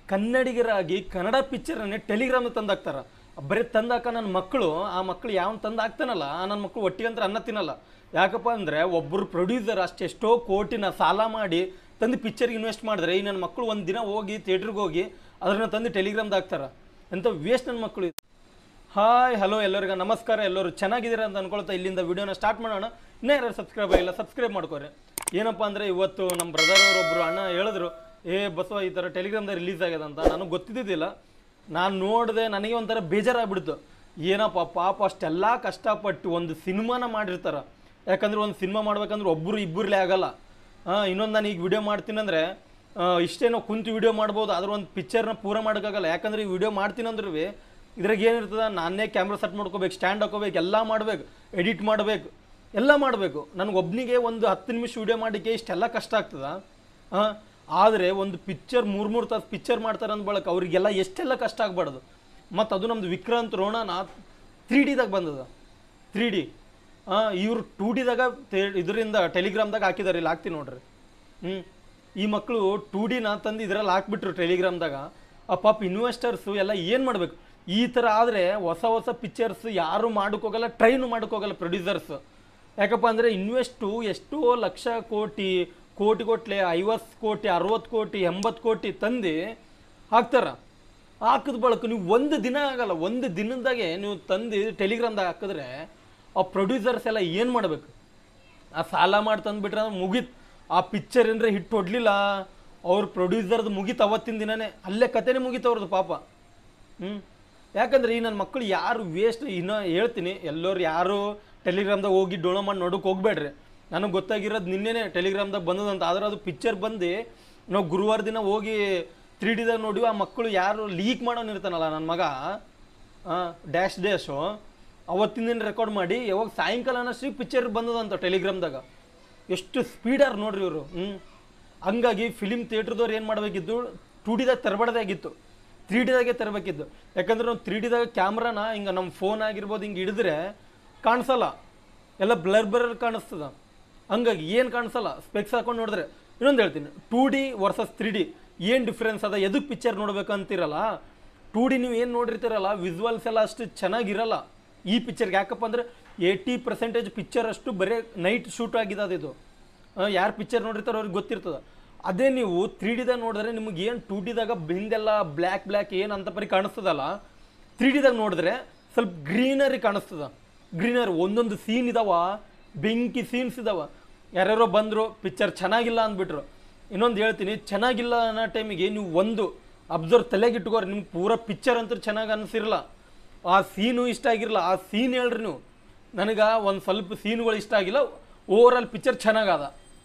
ಕನ್ನಡಿಗರಾಗಿ Kannada ಪಿಕ್ಚರನ್ನೇ Telegram ತಂದಾಕ್ತಾರ ಬರೀ ತಂದಾಕ ನನ್ನ ಮಕ್ಕಳು ಆ ಮಕ್ಕಳು ಯಾವನ್ ತಂದು ಹಾಕ್ತಾನಲ್ಲ ಆ ನನ್ನ ಮಕ್ಕಳು ಒಟ್ಟಿಗೆ ಅಂತ ಅನ್ನ ತಿನ್ನಲ್ಲ ಯಾಕಪ್ಪ ಅಂದರೆ ಒಬ್ಬರು ಪ್ರೊಡ್ಯೂಸರ್ ಅಷ್ಟೆಷ್ಟೋ ಕೋಟಿನ ಸಾಲ ಮಾಡಿ ತಂದು ಪಿಕ್ಚರ್ಗೆ ಇನ್ವೆಸ್ಟ್ ಮಾಡಿದ್ರೆ ಈ ನನ್ನ ಮಕ್ಕಳು ಒಂದು ದಿನ ಹೋಗಿ ಥಿಯೇಟ್ರಿಗೆ ಹೋಗಿ ಅದನ್ನ ತಂದು ಟೆಲಿಗ್ರಾಮ್ದು ಹಾಕ್ತಾರ ಎಂಥ ವೇಸ್ಟ್ ನನ್ನ ಮಕ್ಕಳು ಇದು. ಹಾಯ್ ಹಲೋ ಎಲ್ಲರಿಗೂ ನಮಸ್ಕಾರ ಎಲ್ಲರೂ ಚೆನ್ನಾಗಿದ್ದೀರಾ ಅಂತ ಅನ್ಕೊಳ್ತಾ ಇಲ್ಲಿಂದ ವಿಡಿಯೋನ ಸ್ಟಾರ್ಟ್ ಮಾಡೋಣ ಇನ್ನೂ ಯಾರು ಸಬ್ಸ್ಕ್ರೈಬ್ ಆಗಿಲ್ಲ ಸಬ್ಸ್ಕ್ರೈಬ್ ಮಾಡ್ಕೋರಿ ಏನಪ್ಪ ಅಂದರೆ ಇವತ್ತು ನಮ್ಮ ಬ್ರದರ್ ಅವರೊಬ್ಬರು ಅಣ್ಣ ಹೇಳಿದ್ರು ಏ ಬಸವ ಈ ಥರ ಟೆಲಿಗ್ರಾಮ್ದಾಗ ರಿಲೀಸ್ ಆಗ್ಯದ ಅಂತ ನನಗೆ ಗೊತ್ತಿದ್ದಿದ್ದಿಲ್ಲ ನಾನು ನೋಡಿದೆ ನನಗೆ ಒಂಥರ ಬೇಜಾರಾಗ್ಬಿಡ್ತು ಏನಪ್ಪ ಪಾಪ ಅಷ್ಟೆಲ್ಲ ಕಷ್ಟಪಟ್ಟು ಒಂದು ಸಿನಿಮಾನ ಮಾಡಿರ್ತಾರ ಯಾಕಂದ್ರೆ ಒಂದು ಸಿನಿಮಾ ಮಾಡ್ಬೇಕಂದ್ರೆ ಒಬ್ಬರು ಇಬ್ಬರಲ್ಲೇ ಆಗಲ್ಲ ಹಾಂ ಇನ್ನೊಂದು ನಾನು ಈಗ ವಿಡಿಯೋ ಮಾಡ್ತೀನಂದ್ರೆ ಆ, ಇಷ್ಟೇನೋ ಕುಂತು ವಿಡಿಯೋ ಮಾಡ್ಬೋದು ಆದ್ರೆ ಒಂದು ಪಿಕ್ಚರ್ನ ಪೂರ ಮಾಡೋಕ್ಕಾಗಲ್ಲ ಯಾಕಂದ್ರೆ ಈ ವಿಡಿಯೋ ಮಾಡ್ತೀನಂದ್ರೂ ಇದ್ರಾಗ ಏನಿರ್ತದ ನಾನೇ ಕ್ಯಾಮ್ರಾ ಸೆಟ್ ಮಾಡ್ಕೋಬೇಕು ಸ್ಟ್ಯಾಂಡ್ ಹಾಕೋಬೇಕು ಎಲ್ಲ ಮಾಡಬೇಕು ಎಡಿಟ್ ಮಾಡಬೇಕು ಎಲ್ಲ ಮಾಡಬೇಕು ನನಗೆ ಒಬ್ಬನಿಗೆ ಒಂದು ಹತ್ತು ನಿಮಿಷ ವಿಡಿಯೋ ಮಾಡೋಕ್ಕೆ ಇಷ್ಟೆಲ್ಲ ಕಷ್ಟ ಆಗ್ತದ ಹಾಂ ಆದರೆ ಒಂದು ಪಿಕ್ಚರ್ ಮೂರು ಮೂರು ತಾಸು ಪಿಕ್ಚರ್ ಮಾಡ್ತಾರೆ ಅಂದ ಬಳಕ ಅವರಿಗೆಲ್ಲ ಎಷ್ಟೆಲ್ಲ ಕಷ್ಟ ಆಗಬಾರ್ದು ಮತ್ತು ಅದು ನಮ್ಮದು ವಿಕ್ರಾಂತ್ ರೋಣನ ತ್ರೀ ಡಿದಾಗ ಬಂದದ ತ್ರೀ ಡಿ ಇವರು ಟೂ ಡಿದಾಗ ಇದರಿಂದ ಟೆಲಿಗ್ರಾಮ್ದಾಗ ಹಾಕಿದ್ದಾರೆ ಇಲ್ಲಿ ಹಾಕ್ತೀನಿ ನೋಡ್ರಿ ಹ್ಞೂ ಈ ಮಕ್ಕಳು ಟೂ ಡಿನ ತಂದು ಇದರಲ್ಲಿ ಹಾಕ್ಬಿಟ್ರು ಟೆಲಿಗ್ರಾಮ್ದಾಗ ಆ ಪಾಪ ಇನ್ವೆಸ್ಟರ್ಸು ಎಲ್ಲ ಏನು ಮಾಡಬೇಕು ಈ ಥರ ಆದರೆ ಹೊಸ ಹೊಸ ಪಿಕ್ಚರ್ಸ್ ಯಾರು ಮಾಡೋಕ್ಕೋಗಲ್ಲ ಟ್ರೈನು ಮಾಡೋಕ್ಕೋಗಲ್ಲ ಪ್ರೊಡ್ಯೂಸರ್ಸ್ ಯಾಕಪ್ಪ ಅಂದರೆ ಇನ್ವೆಸ್ಟು ಎಷ್ಟೋ ಲಕ್ಷ ಕೋಟಿ ಕೋಟಿ ಕೋಟ್ಲೆ ಐವತ್ತು ಕೋಟಿ ಅರವತ್ತು ಕೋಟಿ ಎಂಬತ್ತು ಕೋಟಿ ತಂದು ಹಾಕ್ತಾರ ಹಾಕಿದ ಬಳಕ ನೀವು ಒಂದು ದಿನ ಆಗಲ್ಲ ಒಂದು ದಿನದಾಗೆ ನೀವು ತಂದು ಟೆಲಿಗ್ರಾಮ್ದಾಗ ಹಾಕಿದ್ರೆ ಆ ಪ್ರೊಡ್ಯೂಸರ್ಸ್ ಎಲ್ಲ ಏನು ಮಾಡಬೇಕು ಆ ಸಾಲ ಮಾಡಿ ತಂದುಬಿಟ್ರೆ ಮುಗೀತು ಆ ಪಿಕ್ಚರ್ ಏನರ ಹಿಟ್ ಹೊಡ್ಲಿಲ್ಲ ಅವ್ರ ಪ್ರೊಡ್ಯೂಸರ್ದು ಮುಗೀತು ಅವತ್ತಿನ ದಿನನೇ ಅಲ್ಲೇ ಕತೆನೇ ಮುಗೀತು ಅವ್ರದ್ದು ಪಾಪ ಹ್ಞೂ ಯಾಕಂದ್ರೆ ಈ ನನ್ನ ಮಕ್ಕಳು ಯಾರು ವೇಸ್ಟ್ ಇನ್ನೂ ಹೇಳ್ತೀನಿ ಎಲ್ಲರೂ ಯಾರು ಟೆಲಿಗ್ರಾಮ್ದಾಗ ಹೋಗಿ ಡೋಳೋ ಮಾಡಿ ನೋಡೋಕೆ ಹೋಗ್ಬೇಡ್ರಿ ನನಗೆ ಗೊತ್ತಾಗಿರೋದು ನಿನ್ನೆನೇ ಟೆಲಿಗ್ರಾಮ್ದಾಗ ಬಂದದಂತ ಆದ್ರೆ ಅದು ಪಿಕ್ಚರ್ ಬಂದು ನಾವು ಗುರುವಾರ ದಿನ ಹೋಗಿ ತ್ರೀ ಡಿದಾಗ ನೋಡಿ ಆ ಮಕ್ಕಳು ಯಾರು ಲೀಕ್ ಮಾಡೋನು ಇರ್ತಾನಲ್ಲ ನನ್ನ ಮಗ ಡ್ಯಾಶ್ ಡ್ಯಾಶು ಅವತ್ತಿನ ದಿನ ರೆಕಾರ್ಡ್ ಮಾಡಿ ಯಾವಾಗ ಸಾಯಂಕಾಲ ಅನ್ನೋಷ್ಟಿಗೆ ಪಿಕ್ಚರ್ ಬಂದದಂತ ಟೆಲಿಗ್ರಾಮ್ದಾಗ ಎಷ್ಟು ಸ್ಪೀಡರ್ ನೋಡ್ರಿ ಇವರು ಹ್ಞೂ ಹಂಗಾಗಿ ಫಿಲಿಮ್ ಥಿಯೇಟ್ರದವ್ರು ಏನು ಮಾಡಬೇಕಿದ್ದು ಟೂ ಡಿದಾಗ ತರಬಾರ್ದಾಗಿತ್ತು ತ್ರೀ ಡಿದಾಗೆ ತರಬೇಕಿದ್ದು ಯಾಕಂದ್ರೆ ನಾವು ತ್ರೀ ಡಿದಾಗ ಕ್ಯಾಮ್ರಾನ ಹಿಂಗೆ ನಮ್ಮ ಫೋನ್ ಆಗಿರ್ಬೋದು ಹಿಂಗೆ ಹಿಡಿದ್ರೆ ಕಾಣಿಸಲ್ಲ ಎಲ್ಲ ಬ್ಲರ್ ಬ್ಲರ್ ಕಾಣಿಸ್ತದ ಹಂಗಾಗಿ ಏನು ಕಾಣಿಸಲ್ಲ ಸ್ಪೆಕ್ಸ್ ಹಾಕೊಂಡು ನೋಡಿದ್ರೆ ಇನ್ನೊಂದು ಹೇಳ್ತೀನಿ two D versus three D ಏನು ಡಿಫ್ರೆನ್ಸ್ ಅದ ಎದಕ್ಕೆ ಪಿಕ್ಚರ್ ನೋಡ್ಬೇಕು ಅಂತೀರಲ್ಲ ಟೂ ಡಿ ನೀವು ಏನು ನೋಡಿರ್ತೀರಲ್ಲ ವಿಜುವಲ್ಸ್ ಎಲ್ಲ ಅಷ್ಟು ಚೆನ್ನಾಗಿರಲ್ಲ ಈ ಪಿಕ್ಚರ್ಗೆ ಯಾಕಪ್ಪ ಅಂದರೆ ಏಯ್ಟಿ ಪರ್ಸೆಂಟೇಜ್ ಪಿಕ್ಚರ್ ಅಷ್ಟು ಬರೀ ನೈಟ್ ಶೂಟ್ ಆಗಿದೆ ಅದು ಯಾರು ಪಿಕ್ಚರ್ ನೋಡಿರ್ತಾರೋ ಅವ್ರಿಗೆ ಗೊತ್ತಿರ್ತದೆ ಅದೇ ನೀವು ತ್ರೀ ಡಿದಾಗ ನೋಡಿದ್ರೆ ನಿಮಗೆ ಏನು ಟೂ ಡಿದಾಗ ಹಿಂದೆಲ್ಲ ಬ್ಲ್ಯಾಕ್ ಬ್ಲ್ಯಾಕ್ ಏನು ಅಂತ ಪರಿ ಕಾಣಿಸ್ತದಲ್ಲ ತ್ರೀ ಡಿದಾಗ ನೋಡಿದ್ರೆ ಸ್ವಲ್ಪ ಗ್ರೀನರಿ ಕಾಣಿಸ್ತದ ಗ್ರೀನರಿ ಒಂದೊಂದು ಸೀನ್ ಇದಾವ ಬೆಂಕಿ ಸೀನ್ಸ್ ಇದಾವ ಯಾರ್ಯಾರೋ ಬಂದರು ಪಿಕ್ಚರ್ ಚೆನ್ನಾಗಿಲ್ಲ ಅಂದ್ಬಿಟ್ರು ಇನ್ನೊಂದು ಹೇಳ್ತೀನಿ ಚೆನ್ನಾಗಿಲ್ಲ ಅನ್ನೋ ಟೈಮಿಗೆ ನೀವು ಒಂದು ಅಬ್ಸರ್ವ್ ತಲೆಗೆ ಇಟ್ಕೋರಿ ನಿಮ್ಗೆ ಪೂರ ಪಿಕ್ಚರ್ ಅಂತೂ ಚೆನ್ನಾಗಿ ಅನಿಸಿರಲ್ಲ ಆ ಸೀನು ಇಷ್ಟ ಆಗಿರಲ್ಲ ಆ ಸೀನ್ ಹೇಳ್ರಿ ನೀವು ನನಗೆ ಒಂದು ಸ್ವಲ್ಪ ಸೀನ್ಗಳು ಇಷ್ಟ ಆಗಿಲ್ಲ ಓವರ್ ಆಲ್ ಪಿಕ್ಚರ್ ಚೆನ್ನಾಗದ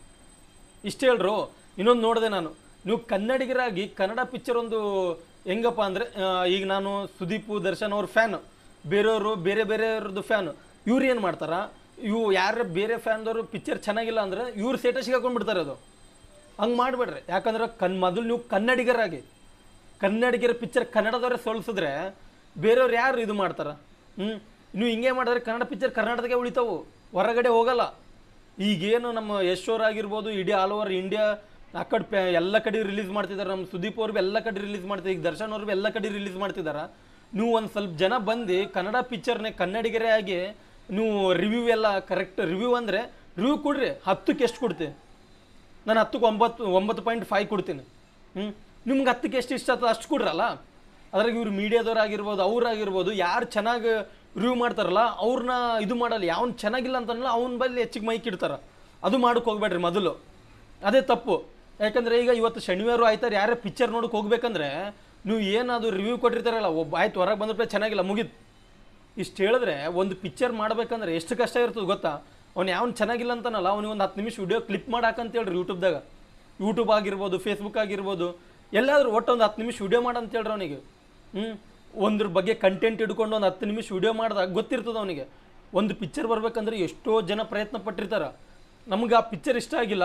ಇಷ್ಟು ಹೇಳ್ರು ಇನ್ನೊಂದು ನೋಡಿದೆ ನಾನು ನೀವು ಕನ್ನಡಿಗರಾಗಿ ಕನ್ನಡ ಪಿಕ್ಚರ್ ಒಂದು ಹೆಂಗಪ್ಪ ಅಂದರೆ ಈಗ ನಾನು ಸುದೀಪು ದರ್ಶನ್ ಅವ್ರ ಫ್ಯಾನು ಬೇರೆಯವರು ಬೇರೆ ಬೇರೆಯವ್ರದ್ದು ಫ್ಯಾನು ಇವ್ರು ಏನು ಮಾಡ್ತಾರ ಇವು ಯಾರ ಬೇರೆ ಫ್ಯಾನ್ದವರು ಪಿಕ್ಚರ್ ಚೆನ್ನಾಗಿಲ್ಲ ಅಂದ್ರೆ ಇವ್ರು ಸ್ಟೇಟಸ್ಗೆ ಹಾಕೊಂಡ್ಬಿಡ್ತಾರೆ ಅದು ಹಂಗೆ ಮಾಡಿಬಿಡ್ರಿ ಯಾಕಂದ್ರೆ ಕನ್ ಮೊದಲು ನೀವು ಕನ್ನಡಿಗರಾಗಿ ಕನ್ನಡಿಗರ ಪಿಕ್ಚರ್ ಕನ್ನಡದವರೇ ಸೋಲಿಸಿದ್ರೆ ಬೇರೆಯವ್ರು ಯಾರು ಇದು ಮಾಡ್ತಾರ ಹ್ಞೂ ನೀವು ಹಿಂಗೆ ಮಾಡಿದ್ರೆ ಕನ್ನಡ ಪಿಕ್ಚರ್ ಕರ್ನಾಟಕಕ್ಕೆ ಉಳಿತಾವು ಹೊರಗಡೆ ಹೋಗಲ್ಲ ಈಗೇನು ನಮ್ಮ ಯಶೋರ್ ಆಗಿರ್ಬೋದು ಇಡೀ ಆಲ್ ಓವರ್ ಇಂಡಿಯಾ ಆ ಕಡೆ ಪೆ ಎಲ್ಲ ಕಡೆ ರಿಲೀಸ್ ಮಾಡ್ತಿದ್ದಾರೆ ನಮ್ಮ ಸುದೀಪ್ ಅವ್ರು ಎಲ್ಲ ಕಡೆ ರಿಲೀಸ್ ಮಾಡ್ತಿದ್ದಾರೆ ಈಗ ದರ್ಶನ್ ಅವ್ರು ಎಲ್ಲ ಕಡೆ ರಿಲೀಸ್ ಮಾಡ್ತಿದ್ದಾರೆ ನೀವು ಒಂದು ಸ್ವಲ್ಪ ಜನ ಬಂದು ಕನ್ನಡ ಪಿಕ್ಚರ್ನೇ ಕನ್ನಡಿಗರೇ ಆಗಿ ನೀವು ರಿವ್ಯೂ ಎಲ್ಲ ಕರೆಕ್ಟ್ ರಿವ್ಯೂ ಅಂದರೆ ರಿವ್ಯೂ ಕೊಡ್ರಿ ಹತ್ತಕ್ಕೆ ಎಷ್ಟು ಕೊಡ್ತೀವಿ ನಾನು ಹತ್ತಕ್ಕೆ ಒಂಬತ್ತು ಒಂಬತ್ತು ಪಾಯಿಂಟ್ ಫೈವ್ ಕೊಡ್ತೀನಿ ಹ್ಞೂ ನಿಮ್ಗೆ ಹತ್ತಕ್ಕೆ ಎಷ್ಟು ಇಷ್ಟ ಆಗ್ತದೆ ಅಷ್ಟು ಕೊಡ್ರಲ್ಲ ಅದ್ರಾಗ ಇವ್ರು ಮೀಡಿಯಾದವ್ರು ಆಗಿರ್ಬೋದು ಅವ್ರಾಗಿರ್ಬೋದು ಯಾರು ಚೆನ್ನಾಗಿ ರಿವ್ಯೂ ಮಾಡ್ತಾರಲ್ಲ ಅವ್ರನ್ನ ಇದು ಮಾಡಲ್ಲ ಯಾವ್ನು ಚೆನ್ನಾಗಿಲ್ಲ ಅಂತನಲ್ಲ ಅವ್ನ ಬಲ್ಲಿ ಹೆಚ್ಚಿಗೆ ಮೈಕ್ ಇಡ್ತಾರೆ ಅದು ಮಾಡಕ್ಕೆ ಹೋಗ್ಬೇಡ್ರಿ ಮೊದಲು ಅದೇ ತಪ್ಪು ಯಾಕಂದರೆ ಈಗ ಇವತ್ತು ಶನಿವಾರ ಆಯ್ತಾರೆ ಯಾರೇ ಪಿಕ್ಚರ್ ನೋಡಕ್ಕೆ ಹೋಗ್ಬೇಕಂದ್ರೆ ನೀವು ಏನದು ರಿವ್ಯೂ ಕೊಟ್ಟಿರ್ತಾರಲ್ಲ ಒಬ್ಬ ಆಯ್ತು ಹೊರಗೆ ಬಂದ್ಬಿಟ್ರೆ ಚೆನ್ನಾಗಿಲ್ಲ ಮುಗೀತು ಇಷ್ಟು ಹೇಳಿದ್ರೆ ಒಂದು ಪಿಕ್ಚರ್ ಮಾಡ್ಬೇಕಂದ್ರೆ ಎಷ್ಟು ಕಷ್ಟ ಇರ್ತದೆ ಗೊತ್ತಾ ಅವ್ನು ಯಾವನು ಚೆನ್ನಾಗಿಲ್ಲ ಅಂತಾನಲ್ಲ ಅವ್ನಿಗೆ ಒಂದು ಹತ್ತು ನಿಮಿಷ ವಿಡಿಯೋ ಕ್ಲಿಪ್ ಮಾಡಾಕಂತ ಹೇಳ್ರಿ ಯೂಟ್ಯೂಬ್ದಾಗ ಯೂಟ್ಯೂಬ್ ಆಗಿರ್ಬೋದು ಫೇಸ್ಬುಕ್ ಆಗಿರ್ಬೋದು ಎಲ್ಲಾದರೂ ಒಟ್ಟು ಒಂದು ಹತ್ತು ನಿಮಿಷ ವಿಡಿಯೋ ಮಾಡಂತ ಹೇಳ್ರಿ ಅವನಿಗೆ ಹ್ಞೂ ಒಂದ್ರ ಬಗ್ಗೆ ಕಂಟೆಂಟ್ ಹಿಡ್ಕೊಂಡು ಒಂದು ಹತ್ತು ನಿಮಿಷ ವಿಡಿಯೋ ಮಾಡಿದಾಗ ಗೊತ್ತಿರ್ತದೆ ಅವನಿಗೆ ಒಂದು ಪಿಕ್ಚರ್ ಬರ್ಬೇಕಂದ್ರೆ ಎಷ್ಟೋ ಜನ ಪ್ರಯತ್ನ ಪಟ್ಟಿರ್ತಾರೆ ನಮ್ಗೆ ಆ ಪಿಕ್ಚರ್ ಇಷ್ಟ ಆಗಿಲ್ಲ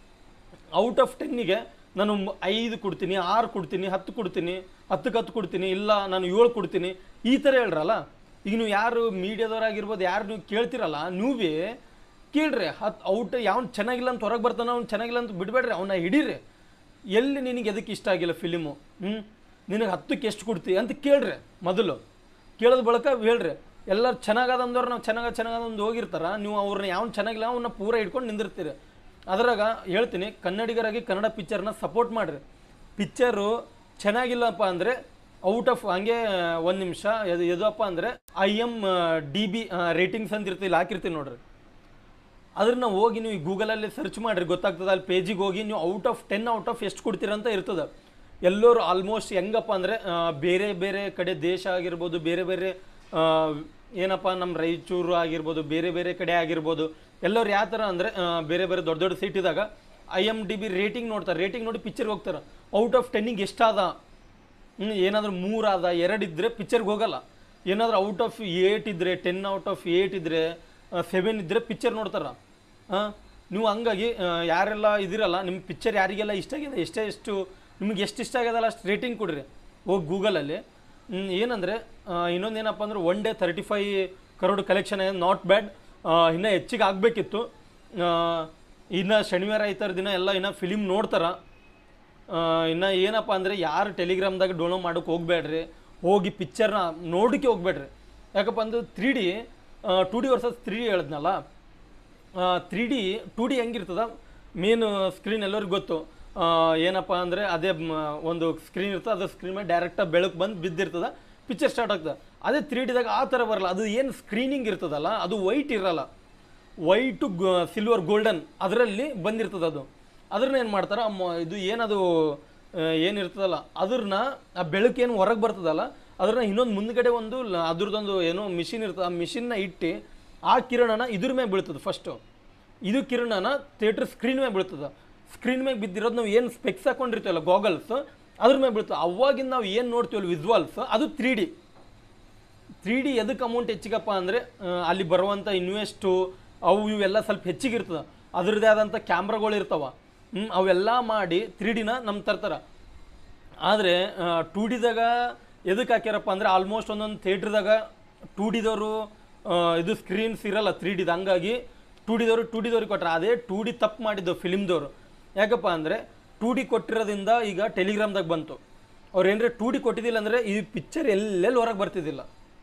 ಔಟ್ ಆಫ್ ಟೆನ್ನಿಗೆ ನಾನು ಮ್- ಐದು ಕೊಡ್ತೀನಿ ಆರು ಕೊಡ್ತೀನಿ ಹತ್ತು ಕೊಡ್ತೀನಿ ಹತ್ತಕ್ಕೆ ಹತ್ತು ಕೊಡ್ತೀನಿ ಇಲ್ಲ ನಾನು ಏಳು ಕೊಡ್ತೀನಿ ಈ ಥರ ಹೇಳ್ರಲ್ಲ ಈಗ ನೀವು ಯಾರು ಮೀಡಿಯಾದವ್ರಾಗಿರ್ಬೋದು ಯಾರು ನೀವು ಕೇಳ್ತಿರಲ್ಲ ನೀವೇ ಕೇಳ್ರಿ ಹತ್ತು ಔಟ್ ಯಾವ್ನು ಚೆನ್ನಾಗಿಲ್ಲ ಅಂತ ಹೊರಗೆ ಬರ್ತಾನೆ ಅವ್ನು ಚೆನ್ನಾಗಿಲ್ಲ ಅಂತ ಬಿಡಬೇಡ್ರಿ ಅವನ್ನ ಹಿಡೀರಿ ಎಲ್ಲಿ ನಿನಗೆ ಎದಕ್ಕೆ ಇಷ್ಟ ಆಗಿಲ್ಲ ಫಿಲಿಮು ಹ್ಞೂ ನಿನಗೆ ಹತ್ತಕ್ಕೆ ಎಷ್ಟು ಕೊಡ್ತಿ ಅಂತ ಕೇಳ್ರಿ ಮೊದಲು ಕೇಳಿದ ಬಳಿಕ ಹೇಳ್ರಿ ಎಲ್ಲರೂ ಚೆನ್ನಾಗದ ಅಂದವ್ರು ನಾವು ಚೆನ್ನಾಗ ಚೆನ್ನಾಗದ ಒಂದು ಹೋಗಿರ್ತಾರ ನೀವು ಅವ್ರನ್ನ ಯಾವನ್ ಚೆನ್ನಾಗಿಲ್ಲ ಅವನ್ನ ಪೂರ ಹಿಡ್ಕೊಂಡು ನಿಂದಿರ್ತೀರಿ ಅದ್ರಾಗ ಹೇಳ್ತೀನಿ ಕನ್ನಡಿಗರಾಗಿ ಕನ್ನಡ ಪಿಕ್ಚರ್ನ ಸಪೋರ್ಟ್ ಮಾಡಿರಿ ಪಿಕ್ಚರು ಚೆನ್ನಾಗಿಲ್ಲಪ್ಪ ಅಂದರೆ ಔಟ್ ಆಫ್ ಹಂಗೆ ಒಂದು ನಿಮಿಷ ಇದು ಎದಪ್ಪ ಅಂದರೆ I M D B ratings ಅಂತ ಇರ್ತಿಲ್ಲ ಹಾಕಿರ್ತೀನಿ ನೋಡ್ರಿ ಅದನ್ನ ಹೋಗಿ ನೀವು ಗೂಗಲಲ್ಲಿ ಸರ್ಚ್ ಮಾಡಿರಿ ಗೊತ್ತಾಗ್ತದೆ ಅಲ್ಲಿ ಪೇಜಿಗೆ ಹೋಗಿ ನೀವು out of ten out of ಎಷ್ಟು ಕೊಡ್ತೀರಂತ ಇರ್ತದೆ ಎಲ್ಲರೂ ಆಲ್ಮೋಸ್ಟ್ ಹೆಂಗಪ್ಪ ಅಂದರೆ ಬೇರೆ ಬೇರೆ ಕಡೆ ದೇಶ ಆಗಿರ್ಬೋದು ಬೇರೆ ಬೇರೆ ಆ, ಏನಪ್ಪ ನಮ್ಮ ರಾಯಚೂರು ಆಗಿರ್ಬೋದು ಬೇರೆ ಬೇರೆ ಕಡೆ ಆಗಿರ್ಬೋದು ಎಲ್ಲರೂ ಯಾವ ಥರ ಅಂದರೆ ಬೇರೆ ಬೇರೆ ದೊಡ್ಡ ದೊಡ್ಡ ಸಿಟಿದಾಗ I M D B rating ನೋಡ್ತಾರೆ ರೇಟಿಂಗ್ ನೋಡಿ ಪಿಕ್ಚರ್ಗೆ ಹೋಗ್ತಾರೆ ಔಟ್ ಆಫ್ ಟೆನ್ನಿಗೆ ಎಷ್ಟಾದ ಹ್ಮ್, ಏನಾದ್ರೂ ಮೂರಾದ ಎರಡು ಇದ್ದರೆ ಪಿಕ್ಚರ್ಗೆ ಹೋಗಲ್ಲ ಏನಾದ್ರೂ ಔಟ್ ಆಫ್ ಏಟ್ ಇದ್ದರೆ ಟೆನ್ ಔಟ್ ಆಫ್ ಏಟ್ ಇದ್ದರೆ ಸೆವೆನ್ ಇದ್ದರೆ ಪಿಕ್ಚರ್ ನೋಡ್ತಾರ ಹಾಂ ನೀವು ಹಂಗಾಗಿ ಆ, ಯಾರೆಲ್ಲ ಇದಿರಲ್ಲ ನಿಮ್ಮ ಪಿಕ್ಚರ್ ಯಾರಿಗೆಲ್ಲ ಇಷ್ಟ ಆಗಿದೆ ಎಷ್ಟೇ ಎಷ್ಟು ನಿಮ್ಗೆ ಎಷ್ಟು ಇಷ್ಟ ಆಗ್ಯದಲ್ಲ ಅಷ್ಟು ರೇಟಿಂಗ್ ಕೊಡ್ರಿ ಹೋಗಿ ಗೂಗಲಲ್ಲಿ ಏನಂದರೆ ಇನ್ನೊಂದು ಏನಪ್ಪ ಅಂದ್ರೆ one day thirty five crore collection not bad ಇನ್ನೂ ಹೆಚ್ಚಿಗೆ ಆಗಬೇಕಿತ್ತು ಇನ್ನು ಶನಿವಾರ ಐತಾರ ದಿನ ಎಲ್ಲ ಇನ್ನು ಫಿಲಿಮ್ ನೋಡ್ತಾರ ಆ, ಇನ್ನು ಏನಪ್ಪ ಅಂದರೆ ಯಾರು ಟೆಲಿಗ್ರಾಮ್ದಾಗ ಡೌನ್ಲೋಡ್ ಮಾಡೋಕೆ ಹೋಗ್ಬೇಡ್ರಿ ಹೋಗಿ ಪಿಕ್ಚರ್ನ ನೋಡೋಕ್ಕೆ ಹೋಗ್ಬೇಡ್ರಿ ಯಾಕಪ್ಪ ಅಂದ್ರೆ three D two D versus three D ಹೇಳಿದ್ನಲ್ಲ ತ್ರೀ ಡಿ ಟು ಡಿ ಹೆಂಗಿರ್ತದ ಮೇನ್ ಸ್ಕ್ರೀನ್ ಎಲ್ಲರಿಗೂ ಗೊತ್ತು ಆ, ಏನಪ್ಪ ಅಂದರೆ ಅದೇ ಮ, ಒಂದು ಸ್ಕ್ರೀನ್ ಇರ್ತದೆ ಅದು ಸ್ಕ್ರೀನ್ ಮೇಲೆ ಡೈರೆಕ್ಟಾಗಿ ಬೆಳಕು ಬಂದು ಬಿದ್ದಿರ್ತದ ಪಿಕ್ಚರ್ ಸ್ಟಾರ್ಟ್ ಆಗ್ತದೆ ಅದೇ ತ್ರೀ ಡಿದಾಗ ಆ ಥರ ಬರಲ್ಲ ಅದು ಏನು ಸ್ಕ್ರೀನಿಂಗ್ ಇರ್ತದಲ್ಲ ಅದು ವೈಟ್ ಇರಲ್ಲ ವೈಟು ಸಿಲ್ವರ್ ಗೋಲ್ಡನ್ ಅದರಲ್ಲಿ ಬಂದಿರ್ತದೆ ಅದು ಅದ್ರನ್ನ ಏನು ಮಾಡ್ತಾರೆ ಆ ಮ- ಇದು ಏನದು ಆ, ಏನಿರ್ತದಲ್ಲ ಅದ್ರನ್ನ ಆ ಬೆಳಕೇನು ಹೊರಗೆ ಬರ್ತದಲ್ಲ ಅದ್ರನ್ನ ಇನ್ನೊಂದು ಮುಂದ್ಗಡೆ ಒಂದು ಲ- ಅದ್ರದ್ದೊಂದು ಏನೋ ಮಿಷಿನ್ ಇರ್ತದೆ ಆ ಮಿಷಿನ್ನ ಇಟ್ಟು ಆ ಕಿರಣನ ಇದ್ರ ಮೇಲೆ ಬೀಳ್ತದೆ ಫಸ್ಟು ಇದು ಕಿರಣನ ಥಿಯೇಟ್ರ್ ಸ್ಕ್ರೀನ್ ಮೇಲೆ ಬೀಳ್ತದೆ ಸ್ಕ್ರೀನ್ ಮೇಲೆ ಬಿದ್ದಿರೋದು ನಾವು ಏನು ಸ್ಪೆಕ್ಸ್ ಹಾಕೊಂಡಿರ್ತೀವಲ್ಲ ಗಾಗಲ್ಸ್ ಅದ್ರ ಮೇಲೆ ಬೀಳ್ತದೆ ಅವಾಗಿಂದ ನಾವು ಏನು ನೋಡ್ತೀವಲ್ಲ ವಿಜುವಲ್ಸ್ ಅದು ತ್ರೀ ಡಿ ತ್ರೀ ಡಿ ಎದಕ್ಕೆ ಅಮೌಂಟ್ ಹೆಚ್ಚಿಗಪ್ಪ ಅಂದರೆ ಅಲ್ಲಿ ಬರುವಂಥ ಇನ್ವೆಸ್ಟು ಅವು ಇವೆಲ್ಲ ಸ್ವಲ್ಪ ಹೆಚ್ಚಿಗಿರ್ತದೆ ಅದ್ರದ್ದೇ ಆದಂಥ ಕ್ಯಾಮ್ರಾಗಳು ಇರ್ತಾವ ಹ್ಮ್, ಅವೆಲ್ಲ ಮಾಡಿ ತ್ರೀ ಡಿನ ನಮ್ಮ ತರ್ತಾರೆ ಆದರೆ ಟೂ ಡಿದಾಗ ಎದಕ್ಕೆ ಹಾಕ್ಯಾರಪ್ಪ ಅಂದರೆ ಆಲ್ಮೋಸ್ಟ್ ಒಂದೊಂದು ಥಿಯೇಟ್ರದಾಗ ಟೂ ಡಿದವರು ಇದು ಸ್ಕ್ರೀನ್ಸ್ ಇರಲ್ಲ ತ್ರೀ ಡಿದ ಹಂಗಾಗಿ ಟೂ ಡಿದವರು ಟೂ ಡಿದವ್ರಿಗೆ ಕೊಟ್ರೆ ಅದೇ ಟೂ ಡಿ ತಪ್ಪು ಮಾಡಿದ್ದು ಫಿಲಿಮ್ದವರು ಯಾಕಪ್ಪ ಅಂದರೆ ಟೂ ಡಿ ಕೊಟ್ಟಿರೋದ್ರಿಂದ ಈಗ ಟೆಲಿಗ್ರಾಮ್ದಾಗ ಬಂತು ಅವ್ರು ಏನಂದ್ರೆ ಟೂ ಡಿ ಕೊಟ್ಟಿದ್ದಿಲ್ಲ ಅಂದರೆ ಈ ಪಿಕ್ಚರ್ ಎಲ್ಲೆಲ್ಲಿ ಹೊರಗೆ ಬರ್ತಿದ್ದಿಲ್ಲ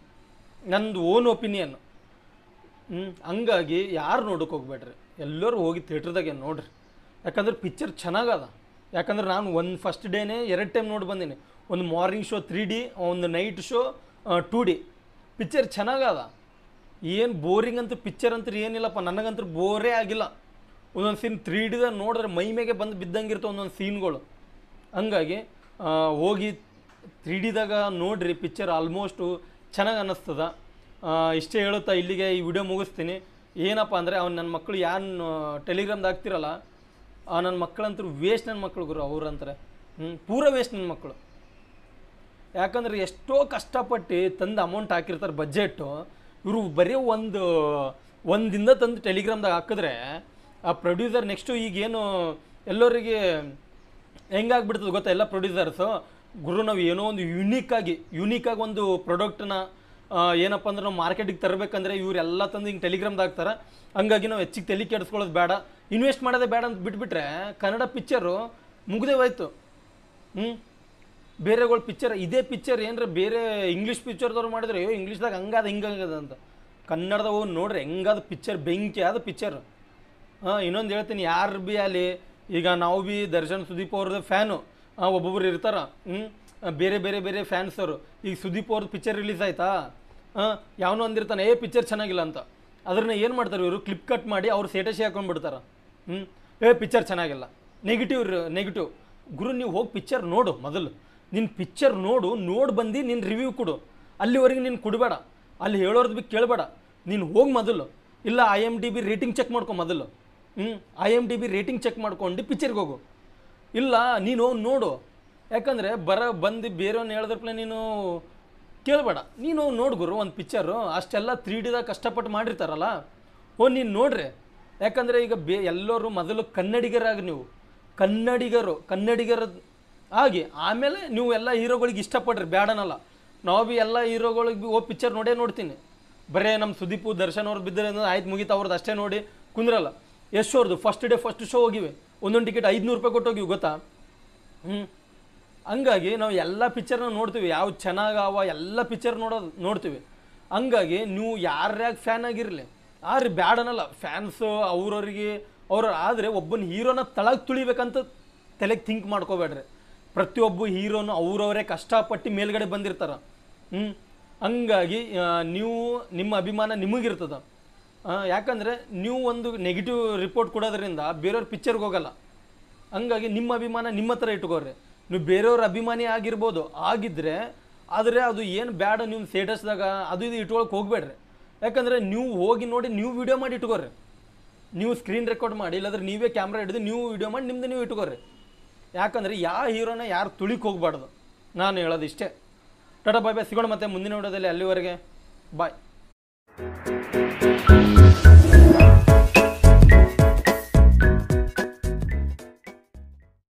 ನಂದು ಓನ್ ಒಪಿನಿಯನ್ ಹ್ಞೂ ಹಂಗಾಗಿ ಯಾರು ನೋಡೋಕೆ ಹೋಗ್ಬೇಡ್ರಿ ಎಲ್ಲರೂ ಹೋಗಿ ಥಿಯೇಟ್ರದಾಗೆ ನೋಡ್ರಿ ಯಾಕಂದ್ರೆ ಪಿಕ್ಚರ್ ಚೆನ್ನಾಗದ ಯಾಕಂದ್ರೆ ನಾನು ಒಂದು ಫಸ್ಟ್ ಡೇನೇ ಎರಡು ಟೈಮ್ ನೋಡಿ ಬಂದೀನಿ ಒಂದು ಮಾರ್ನಿಂಗ್ ಶೋ ತ್ರೀ ಡಿ ಒಂದು night show two D picture ಚೆನ್ನಾಗದ ಏನು ಬೋರಿಂಗ್ ಅಂತ ಪಿಕ್ಚರ್ ಅಂತ ಏನಿಲ್ಲಪ್ಪ ನನಗಂತೂ ಬೋರೇ ಆಗಿಲ್ಲ ಒಂದೊಂದು ಸೀನ್ ತ್ರೀ ಡಿದಾಗ ನೋಡಿದ್ರೆ ಮೈ ಮೇಗೆ ಬಂದು ಬಿದ್ದಂಗಿರ್ತವೆ ಒಂದೊಂದು ಸೀನ್ಗಳು ಹಂಗಾಗಿ ಆ, ಹೋಗಿ ತ್ರೀ ಡಿದಾಗ ನೋಡ್ರಿ ಪಿಕ್ಚರ್ ಆಲ್ಮೋಸ್ಟು ಚೆನ್ನಾಗಿ ಅನ್ನಿಸ್ತದ ಆ, ಇಷ್ಟೇ ಹೇಳುತ್ತಾ ಇಲ್ಲಿಗೆ ಈ ವಿಡಿಯೋ ಮುಗಿಸ್ತೀನಿ ಏನಪ್ಪ ಅಂದರೆ ಅವ್ನು ನನ್ನ ಮಕ್ಕಳು ಯಾರು ಟೆಲಿಗ್ರಾಮ್ದಾಗ ಆಗ್ತಿರಲ್ಲ ಆ ನನ್ನ ಮಕ್ಕಳಂತೂ ವೇಸ್ಟ್ ನನ್ನ ಮಕ್ಕಳು ಗುರು ಅವ್ರು ಅಂತಾರೆ ಹ್ಞೂ ಪೂರ ವೇಸ್ಟ್ ನನ್ನ ಮಕ್ಕಳು ಯಾಕಂದ್ರೆ ಎಷ್ಟೋ ಕಷ್ಟಪಟ್ಟು ತಂದು ಅಮೌಂಟ್ ಹಾಕಿರ್ತಾರೆ ಬಜೆಟ್ಟು ಇವರು ಬರೀ ಒಂದು ಒಂದಿಂದ ತಂದು ಟೆಲಿಗ್ರಾಮ್ದಾಗ ಹಾಕಿದ್ರೆ ಆ ಪ್ರೊಡ್ಯೂಸರ್ ನೆಕ್ಸ್ಟು ಈಗೇನು ಎಲ್ಲರಿಗೆ ಹೆಂಗಾಗ್ಬಿಡ್ತದೆ ಗೊತ್ತಾ ಎಲ್ಲ ಪ್ರೊಡ್ಯೂಸರ್ಸು ಗುರು ನಾವು ಏನೋ ಒಂದು ಯುನೀಕಾಗಿ ಯುನೀಕಾಗಿ ಒಂದು ಪ್ರಾಡಕ್ಟ್ನ ಏನಪ್ಪ ಅಂದ್ರೆ ನಾವು ಮಾರ್ಕೆಟಿಗೆ ತರಬೇಕಂದ್ರೆ ಇವರೆಲ್ಲ ತಂದು ಹಿಂಗೆ ಟೆಲಿಗ್ರಾಮ್ದಾಗ ಹಾಕ್ತಾರೆ ಹಂಗಾಗಿ ನಾವು ಹೆಚ್ಚಿಗೆ ತಲೆ ಕೆಡಿಸ್ಕೊಳ್ಳೋದು ಬೇಡ ಇನ್ವೆಸ್ಟ್ ಮಾಡೋದೇ ಬೇಡ ಅಂತ ಬಿಟ್ಬಿಟ್ರೆ ಕನ್ನಡ ಪಿಕ್ಚರು ಮುಗ್ದೇ ಹೋಯ್ತು ಹ್ಞೂ ಬೇರೆಗಳು ಪಿಕ್ಚರ್ ಇದೇ ಪಿಕ್ಚರ್ ಏನರ ಬೇರೆ ಇಂಗ್ಲೀಷ್ ಪಿಕ್ಚರ್ದವ್ರು ಮಾಡಿದ್ರೆ ಅಯ್ಯೋ ಇಂಗ್ಲೀಷ್ದಾಗ ಹಂಗಾದ ಹಿಂಗಾಗದ ಅಂತ ಕನ್ನಡದಾಗ ಹೋಗಿ ನೋಡ್ರಿ ಹೆಂಗಾದ ಪಿಕ್ಚರ್ ಬೆಂಕಿ ಆದ ಪಿಕ್ಚರ್ ಹಾಂ ಇನ್ನೊಂದು ಹೇಳ್ತೀನಿ ಯಾರು ಬಿ ಅಲ್ಲಿ ಈಗ ನಾವು ಬಿ ದರ್ಶನ್ ಸುದೀಪ್ ಅವ್ರದ್ದು ಫ್ಯಾನು ಒಬ್ಬೊಬ್ರು ಇರ್ತಾರ ಹ್ಞೂ ಬೇರೆ ಬೇರೆ ಬೇರೆ ಫ್ಯಾನ್ಸ್ ಅವರು ಈಗ ಸುದೀಪ್ ಅವ್ರದ್ದು ಪಿಕ್ಚರ್ ರಿಲೀಸ್ ಆಯ್ತಾ ಹಾಂ ಯಾವನೋ ಅಂದಿರ್ತಾನೆ ಏ ಪಿಕ್ಚರ್ ಚೆನ್ನಾಗಿಲ್ಲ ಅಂತ ಅದ್ರನ್ನ ಏನು ಮಾಡ್ತಾರೆ ಇವರು ಕ್ಲಿಪ್ ಕಟ್ ಮಾಡಿ ಅವ್ರು ಸೇಟಸಿ ಹಾಕೊಂಡ್ಬಿಡ್ತಾರ ಹ್ಞೂ ಏ ಪಿಕ್ಚರ್ ಚೆನ್ನಾಗಿಲ್ಲ ನೆಗೆಟಿವ್ ನೆಗೆಟಿವ್ ಗುರು ನೀವು ಹೋಗಿ ಪಿಕ್ಚರ್ ನೋಡು ಮೊದಲು ನಿನ್ನ ಪಿಕ್ಚರ್ ನೋಡು ನೋಡಿ ಬಂದು ನಿನ್ನ ರಿವ್ಯೂ ಕೊಡು ಅಲ್ಲಿವರೆಗೆ ನೀನು ಕೊಡಬೇಡ ಅಲ್ಲಿ ಹೇಳೋರ್ದು ಬಿ ಕೇಳಬೇಡ ನೀನು ಹೋಗಿ ಮೊದಲು ಇಲ್ಲ I M D B rating check ಮಾಡ್ಕೊ ಮೊದಲು ಹ್ಞೂ I M D B rating check ಮಾಡ್ಕೊಂಡು ಪಿಕ್ಚರ್ಗೆ ಹೋಗು ಇಲ್ಲ ನೀನು ಹೋಗ್ ನೋಡು ಯಾಕಂದರೆ ಬರ ಬಂದು ಬೇರೆಯವ್ನು ಹೇಳಿದ್ರಪ್ಲೆ ನೀನು ಕೇಳಬೇಡ ನೀನು ನೋಡು ಗುರು ಒಂದು ಪಿಕ್ಚರು ಅಷ್ಟೆಲ್ಲ ತ್ರೀ ಡಿದಾಗ ಕಷ್ಟಪಟ್ಟು ಮಾಡಿರ್ತಾರಲ್ಲ ಓ ನೀನು ನೋಡ್ರಿ ಯಾಕಂದರೆ ಈಗ ಬೇ ಎಲ್ಲರೂ ಮೊದಲು ಕನ್ನಡಿಗರಾಗಿ ನೀವು ಕನ್ನಡಿಗರು ಕನ್ನಡಿಗರ ಆಗಿ ಆಮೇಲೆ ನೀವು ಎಲ್ಲ ಹೀರೋಗಳಿಗೆ ಇಷ್ಟಪಡ್ರಿ ಬ್ಯಾಡನಲ್ಲ ನಾವು ಬಿ ಎಲ್ಲ ಹೀರೋಗಳಿಗೆ ಬಿ ಓ ಪಿಕ್ಚರ್ ನೋಡೇ ನೋಡ್ತೀನಿ ಬರೇ ನಮ್ಮ ಸುದೀಪು ದರ್ಶನ್ ಅವ್ರು ಬಿದ್ದರೆ ಅಂದ್ರೆ ಆಯ್ತು ಮುಗೀತು ಅವ್ರದ್ದು ಅಷ್ಟೇ ನೋಡಿ ಕುಂದ್ರಲ್ಲ ಎಷ್ಟು ಅವ್ರದ್ದು ಫಸ್ಟ್ ಡೇ ಫಸ್ಟ್ ಶೋ ಹೋಗಿವೆ ಒಂದೊಂದು ಟಿಕೆಟ್ ಐದುನೂರು ರೂಪಾಯಿ ಕೊಟ್ಟು ಹೋಗಿವಿ ಗೊತ್ತಾ ಹ್ಞೂ ಹಂಗಾಗಿ ನಾವು ಎಲ್ಲ ಪಿಕ್ಚರ್ನ ನೋಡ್ತೀವಿ ಯಾವ ಚೆನ್ನಾಗವ ಎಲ್ಲ ಪಿಕ್ಚರ್ ನೋಡೋದು ನೋಡ್ತೀವಿ ಹಂಗಾಗಿ ನೀವು ಯಾರ್ಯಾಗ ಫ್ಯಾನ್ ಆಗಿರಲಿ ಆದ್ರೆ ಬ್ಯಾಡ್ ಅನ್ನಲ್ಲ ಫ್ಯಾನ್ಸು ಅವ್ರವ್ರಿಗೆ ಅವ್ರ ಆದರೆ ಒಬ್ಬನ ಹೀರೋನ ತಳಗೆ ತುಳಿಬೇಕಂತ ತಲೆಗೆ ಥಿಂಕ್ ಮಾಡ್ಕೋಬೇಡ್ರಿ ಪ್ರತಿಯೊಬ್ಬ ಹೀರೋನು ಅವ್ರವರೇ ಕಷ್ಟಪಟ್ಟು ಮೇಲ್ಗಡೆ ಬಂದಿರ್ತಾರ ಹ್ಞೂ ಹಂಗಾಗಿ ಆ, ನೀವು ನಿಮ್ಮ ಅಭಿಮಾನ ನಿಮಗಿರ್ತದ ಆ, ಯಾಕಂದ್ರೆ ನೀವು ಒಂದು ನೆಗೆಟಿವ್ ರಿಪೋರ್ಟ್ ಕೊಡೋದ್ರಿಂದ ಬೇರೆಯವ್ರ ಪಿಕ್ಚರ್ಗೆ ಹೋಗಲ್ಲ ಹಂಗಾಗಿ ನಿಮ್ಮ ಅಭಿಮಾನ ನಿಮ್ಮ ಹತ್ರ ಇಟ್ಕೋರಿ ನೀವು ಬೇರೆಯವ್ರ ಅಭಿಮಾನಿ ಆಗಿರ್ಬೋದು ಆಗಿದ್ರೆ ಆದರೆ ಅದು ಏನು ಬ್ಯಾಡ ನೀವು ಸ್ಟೇಟಸ್ದಾಗ ಅದು ಇದು ಇಟ್ಕೊಳಕ್ಕೆ ಹೋಗ್ಬೇಡ್ರಿ ಯಾಕಂದರೆ ನೀವು ಹೋಗಿ ನೋಡಿ ನೀವು ವಿಡಿಯೋ ಮಾಡಿ ಇಟ್ಕೋರಿ ನೀವು ಸ್ಕ್ರೀನ್ ರೆಕಾರ್ಡ್ ಮಾಡಿ ಇಲ್ಲಾಂದ್ರೆ ನೀವೇ ಕ್ಯಾಮ್ರಾ ಹಿಡಿದು ನೀವು ವಿಡಿಯೋ ಮಾಡಿ ನಿಮ್ದು ನೀವು ಇಟ್ಕೋರಿ ಯಾಕಂದರೆ ಯಾವ ಹೀರೋನ ಯಾರು ತುಳಿಕ್ ಹೋಗ್ಬಾರ್ದು ನಾನು ಹೇಳೋದು ಇಷ್ಟೇ ಟಾಟಾ ಬಾಯ್ ಬಾಯ್ ಸಿಗೋಣ ಮತ್ತೆ ಮುಂದಿನ ವಿಡಿಯೋದಲ್ಲಿ ಅಲ್ಲಿವರೆಗೆ ಬಾಯ್